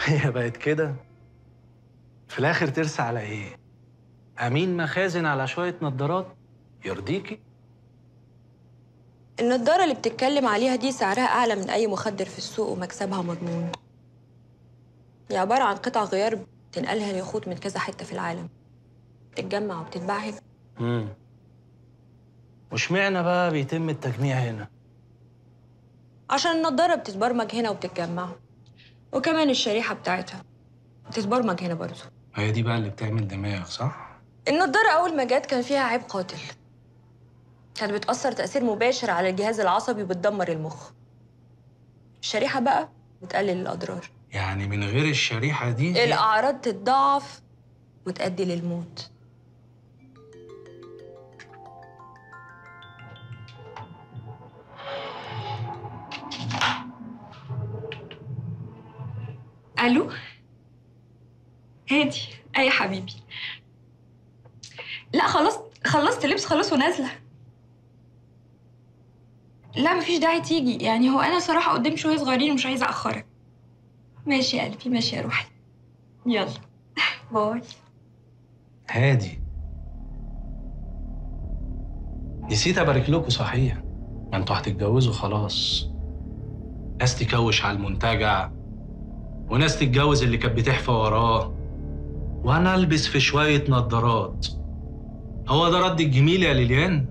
هي بقت كده في الاخر ترسى على ايه امين مخازن على شويه نظارات يرضيكي النضارة اللي بتتكلم عليها دي سعرها أعلى من أي مخدر في السوق ومكسبها مضمون هي عبارة عن قطع غيار بتنقلها اليخوت من كذا حتة في العالم بتتجمع وبتتباع هنا امم واشمعنى بقى بيتم التجميع هنا عشان النضارة بتتبرمج هنا وبتتجمع وكمان الشريحة بتاعتها بتتبرمج هنا برضه هي دي بقى اللي بتعمل دماغ صح النضارة أول ما جت كان فيها عيب قاتل كانت بتأثر تأثير مباشر على الجهاز العصبي وبتدمر المخ الشريحة بقى بتقلل الأضرار يعني من غير الشريحه دي الأعراض تتضاعف وتؤدي للموت الو هادي اي حبيبي لا خلاص خلصت لبس خلاص ونازله لا مفيش داعي تيجي يعني هو انا صراحه قدام شويه صغيرين ومش عايزه اخرك ماشي يا قلبي ماشي يا روحي يلا باي هادي نسيت ابارك لكم صحيح ما انتوا هتتجوزوا خلاص ناس تكوش على المنتجع وناس تتجوز اللي كانت بتحفى وراه وانا البس في شويه نظارات هو ده رد الجميل يا ليليان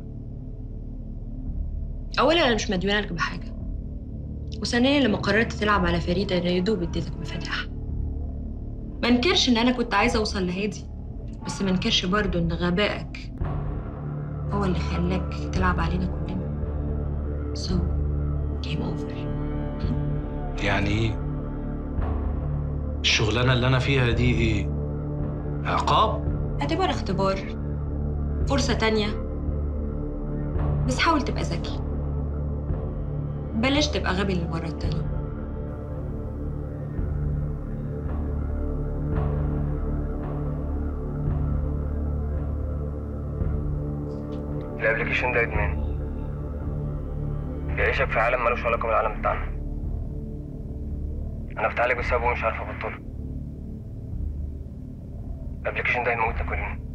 أولا أنا مش مديونة لك بحاجة وثانيا لما قررت تلعب على فريدة أنا يدوب اديتك مفاتيحها ما انكرش إن أنا كنت عايزة أوصل لهادي بس ما انكرش برضه إن غبائك هو اللي خلاك تلعب علينا كلنا سو جيم أوفر يعني ايه الشغلانه اللي انا فيها دي ايه عقاب اعتبر اختبار فرصة تانية بس حاول تبقى ذكي بلاش تبقى غبي للمرة التانية الابلكيشن ده ادمان بيعيشك في عالم ملوش علاقه بالعالم بتاعنا انا بتعالج بسببه ومش عارف ابطله الابلكيشن ده هيموتنا كلنا